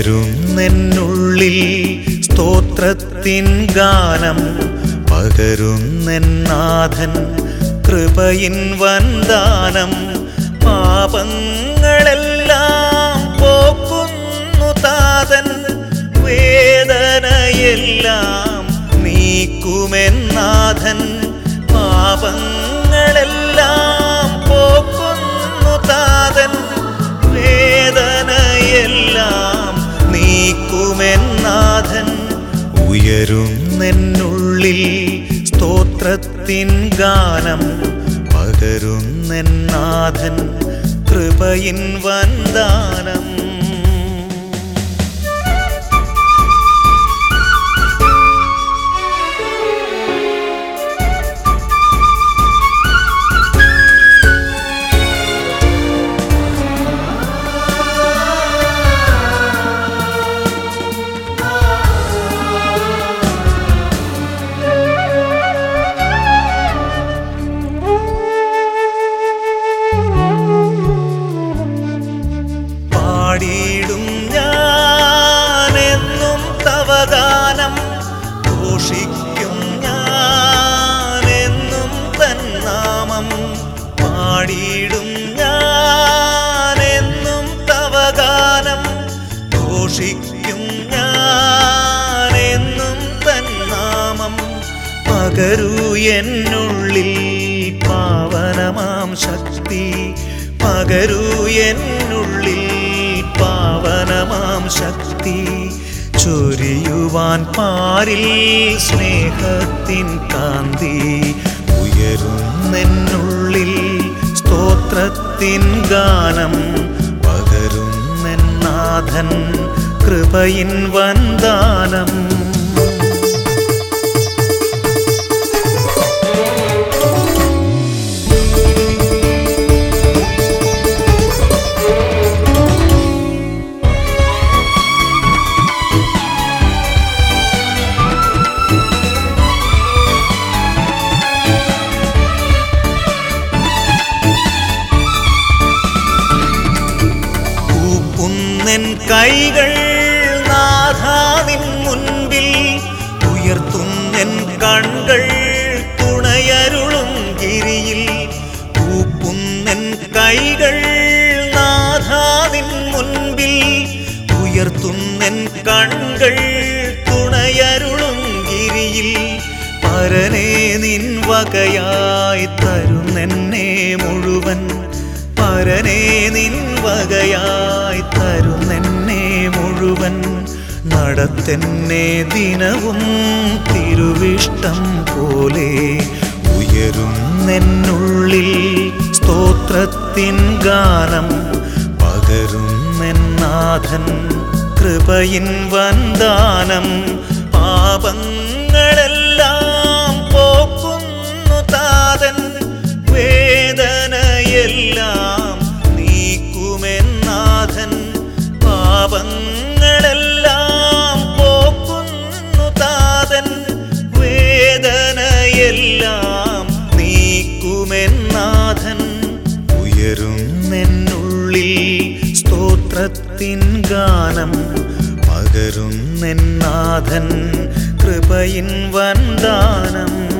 ഉയരുന്നെന്നുള്ളിൽ സ്തോത്രത്തിൻ ഗാനം പകരുന്നെന്നാഥൻ കൃപയിൻ വന്ദാനം പാപങ്ങളെല്ലാം പോക്കുന്നു താതൻ വേദനയെല്ലാം നീക്കുമെന്നാഥൻ പാപങ്ങളെല്ലാം പോക്കുന്നു താതൻ വേദനയെല്ലാം നീക്കുമെന്നാഥൻ ഉയരുന്നെന്നുള്ളിൽ സ്തോത്രത്തിൻ ഗാനം പകരുന്നെന്നാഥൻ കൃപയിൻ വന്ദാനം പാടിയിടും ഞാനെന്നും തവഗാനം ഘോഷിക്കും ഞാനെന്നും തന്നാമം പാടിയിടും ഞാനെന്നും തവഗാനം ഘോഷിക്കും ഞാനെന്നും തന്നാമം പകരൂ എന്നുള്ളിൽ പാവനമാം ശക്തി പകരൂ എന്നുള്ളിൽ പാവനമാം ശക്തി ചൊരിയുവാൻ പാരിൽ സ്നേഹത്തിൻ കാന്തി ഉയരുന്നെന്നുള്ളിൽ സ്തോത്രത്തിൻ ഗാനം പകരുന്നെന്നാഥൻ കൃപയിൻ വന്ദാനം കൂപ്പുന്നെൻ കൈകൾ നാഥാനിൻ മുൻപിൽ ഉയർത്തുന്നെൻ കൺകൾ തുണയരുളും ഗിരിയിൽ കൂപ്പുന്നെൻ കൈകൾ നാഥാനിൻ മുൻപിൽ ഉയർത്തുന്നെൻ കൺകൾ തുണയരുളും ഗിരിയിൽ പരനെ നിൻ വകയായി തരുന്നെന്നെ മുഴുവൻ പരനെ നിൻ വകയായി തരുന്നെന്നെ മുഴുവൻ നടത്തെന്നെ ദിനവും തിരുവിഷ്ടം പോലെ ഉയരുന്നെന്നുള്ളിൽ സ്തോത്രത്തിൻ ഗാനം പകരുന്നെന്നാഥൻ കൃപയിൻ വന്ദാനം പാപങ്ങളെല്ലാം പോക്കുന്നു താതൻ വേദനയെല്ലാം നീക്കുമെന്നാഥൻ പാപങ്ങളെല്ലാം പോക്കുന്നു താതൻ വേദനയെല്ലാം നീക്കുമെന്നാഥൻ ഉയരുന്നെന്നുള്ളിൽ സ്തോത്രത്തിൻ ഗാനം പകരുന്നെന്നാഥൻ കൃപയിൻ വന്ദാനം